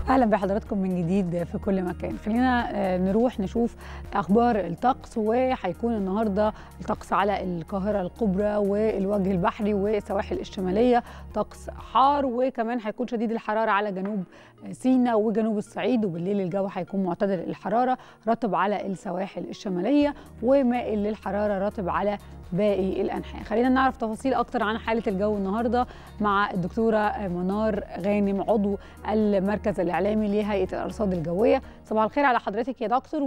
اهلا بحضراتكم من جديد في كل مكان خلينا نروح نشوف اخبار الطقس وهيكون النهارده الطقس على القاهره الكبرى والوجه البحري والسواحل الشماليه طقس حار وكمان هيكون شديد الحراره على جنوب سيناء وجنوب الصعيد وبالليل الجو هيكون معتدل الحراره رطب على السواحل الشماليه ومائل للحراره رطب على باقي الانحاء خلينا نعرف تفاصيل اكتر عن حاله الجو النهارده مع الدكتوره منار غانم عضو المركز الاعلامي لهيئه الارصاد الجويه صباح الخير على حضرتك يا دكتور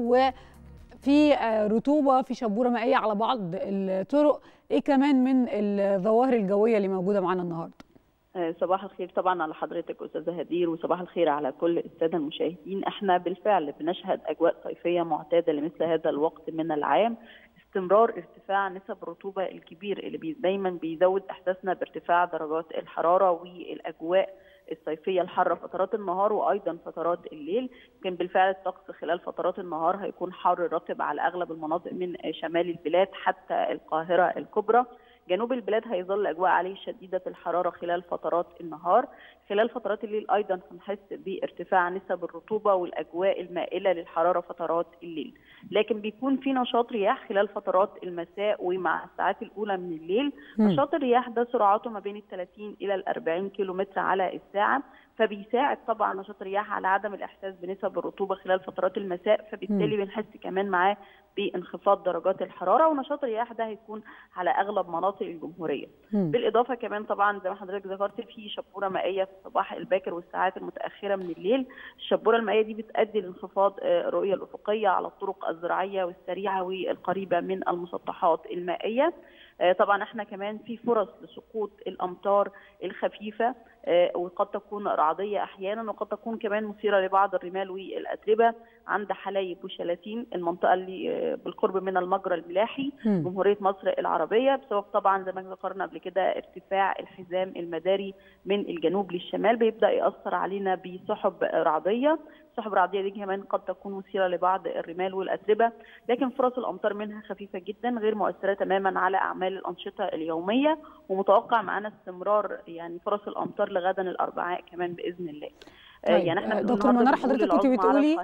وفي رطوبه في شبوره مائيه على بعض الطرق ايه كمان من الظواهر الجويه اللي موجوده معانا النهارده صباح الخير طبعا على حضرتك استاذه هدير وصباح الخير على كل الساده المشاهدين احنا بالفعل بنشهد اجواء صيفيه معتاده لمثل هذا الوقت من العام استمرار ارتفاع نسب الرطوبه الكبير اللي بي دايما بيزود احساسنا بارتفاع درجات الحراره والاجواء الصيفيه الحاره فترات النهار وايضا فترات الليل يمكن بالفعل الطقس خلال فترات النهار هيكون حار رطب على اغلب المناطق من شمال البلاد حتى القاهره الكبرى جنوب البلاد هيظل الاجواء عليه شديده الحراره خلال فترات النهار خلال فترات الليل ايضا هنحس بارتفاع نسب الرطوبه والاجواء المائله للحراره فترات الليل لكن بيكون في نشاط رياح خلال فترات المساء ومع الساعات الاولى من الليل م. نشاط الرياح ده سرعته ما بين ال 30 الى ال 40 كيلومتر على الساعه فبيساعد طبعا نشاط الرياح على عدم الاحساس بنسب الرطوبه خلال فترات المساء فبالتالي بنحس كمان معاه بانخفاض درجات الحراره ونشاط الرياح ده هيكون على اغلب مناطق الجمهوريه. م. بالاضافه كمان طبعا زي ما حضرتك ذكرت في شبوره مائيه في الصباح الباكر والساعات المتاخره من الليل، الشبوره المائيه دي بتؤدي لانخفاض الرؤيه الافقيه على الطرق الزراعيه والسريعه والقريبه من المسطحات المائيه. طبعا احنا كمان في فرص لسقوط الامطار الخفيفه وقد تكون رعديه احيانا وقد تكون كمان مثيره لبعض الرمال والاتربه عند حلايب وشلاتين المنطقه اللي بالقرب من المجرى الملاحي م. جمهوريه مصر العربيه بسبب طبعا زي ما ذكرنا قبل كده ارتفاع الحزام المداري من الجنوب للشمال بيبدا ياثر علينا بسحب رعديه السحب الرعديه دي كمان قد تكون مثيره لبعض الرمال والاتربه لكن فرص الامطار منها خفيفه جدا غير مؤثره تماما على اعمال الانشطه اليوميه ومتوقع معانا استمرار يعني فرص الامطار لغدا الاربعاء كمان باذن الله طيب. يعني احنا دكتور منار حضرتك كنت بتقولي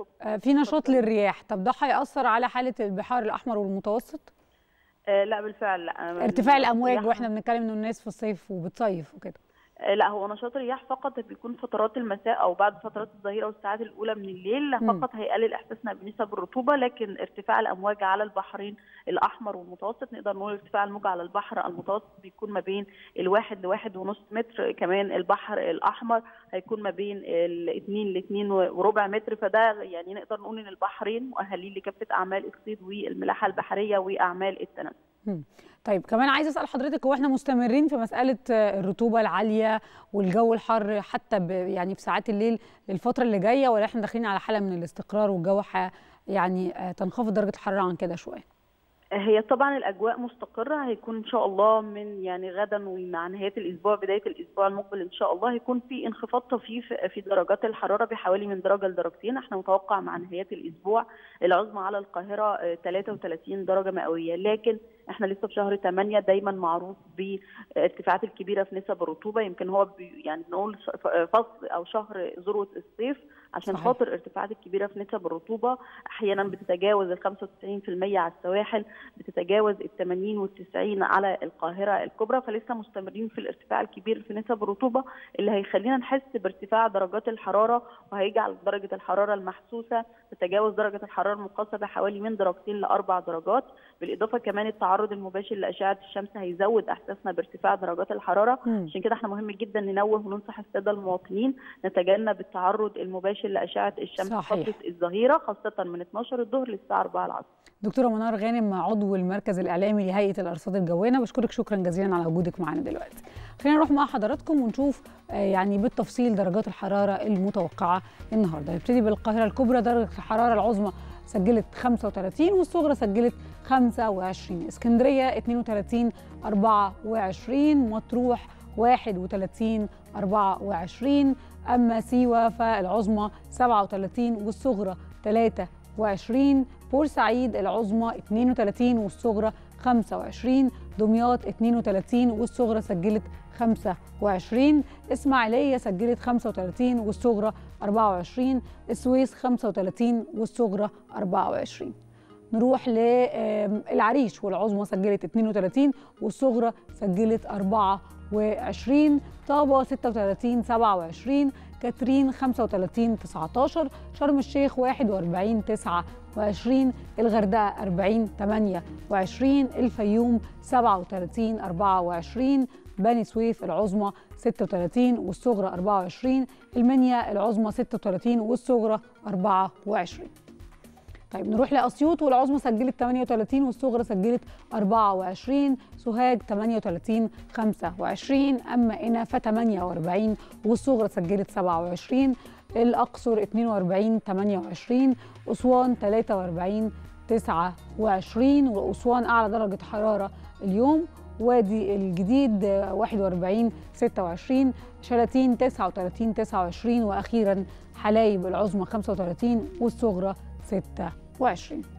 في نشاط للرياح طب ده هياثر على حاله البحار الاحمر والمتوسط آه لا بالفعل لا ارتفاع الامواج واحنا بنتكلم انه الناس في الصيف وبتصيف وكده لا هو نشاط الرياح فقط بيكون فترات المساء او بعد فترات الظهيره والساعات الاولى من الليل فقط هيقلل احساسنا بنسب الرطوبه لكن ارتفاع الامواج على البحرين الاحمر والمتوسط نقدر نقول ارتفاع الموج على البحر المتوسط بيكون ما بين الواحد لواحد ونص متر كمان البحر الاحمر هيكون ما بين الاثنين لاثنين وربع متر فده يعني نقدر نقول ان البحرين مؤهلين لكافه اعمال الصيد والملاحه البحريه واعمال التنفس. طيب كمان عايزه اسال حضرتك هو احنا مستمرين في مساله الرطوبه العاليه والجو الحر حتى يعني في ساعات الليل الفتره اللي جايه ولا احنا داخلين على حاله من الاستقرار والجو يعني تنخفض درجه الحراره عن كده شويه هي طبعا الاجواء مستقره هيكون ان شاء الله من يعني غدا ومع نهايه الاسبوع بدايه الاسبوع المقبل ان شاء الله هيكون في انخفاض طفيف في درجات الحراره بحوالي من درجه لدرجتين احنا متوقع مع نهايه الاسبوع العظمى على القاهره 33 درجه مئويه لكن احنا لسه في شهر 8 دايما معروف بالارتفاعات الكبيره في نسب الرطوبه يمكن هو يعني نقول فصل او شهر ذروه الصيف عشان صحيح. خاطر الارتفاعات الكبيره في نسب الرطوبه احيانا بتتجاوز ال 95% على السواحل بتتجاوز ال 80 وال 90 على القاهره الكبرى فلسه مستمرين في الارتفاع الكبير في نسب الرطوبه اللي هيخلينا نحس بارتفاع درجات الحراره وهيجعل درجه الحراره المحسوسه تتجاوز درجه الحراره المقاسه بحوالي من درجتين لاربع درجات بالاضافه كمان التعرض المباشر لاشعه الشمس هيزود احساسنا بارتفاع درجات الحراره م. عشان كده احنا مهم جدا ننوه وننصح الساده المواطنين نتجنب التعرض المباشر لاشعه الشمس صحيح. فتره الظهيره خاصه من 12 الظهر للساعه 4 العصر دكتوره منار غانم عضو المركز الاعلامي لهيئه الارصاد الجويه انا بشكرك شكرا جزيلا على وجودك معنا دلوقتي خلينا نروح مع حضراتكم ونشوف يعني بالتفصيل درجات الحراره المتوقعه النهارده نبتدي بالقاهره الكبرى درجه الحراره العظمى سجلت 35 والصغرى سجلت 25 اسكندريه 32 24 مطروح 31 24 اما سيوه فالعظمى 37 والصغرى 23 بورسعيد العظمى 32 والصغرى 25 دمياط 32 والصغرى سجلت 25 اسماعيليه سجلت 35 والصغرى 24 السويس 35 والصغرى 24 نروح للعريش والعظمى سجلت 32 والصغرى سجلت 24 طابة 36 27 كاترين 35 19 شرم الشيخ 41 29 الغردقة 40 28 الفيوم 37 24 بني سويف العظمى 36 والصغرى 24 المنيا العظمى 36 والصغرى 24 طيب نروح لاسيوط والعظمى سجلت 38 والصغرى سجلت 24 سوهاج 38 25 اما قنا ف 48 والصغرى سجلت 27 الاقصر 42 28 اسوان 43 29 واسوان اعلى درجه حراره اليوم وادي الجديد 41 26 شلاتين 39 29 واخيرا حلايب العظمى 35 والصغرى 26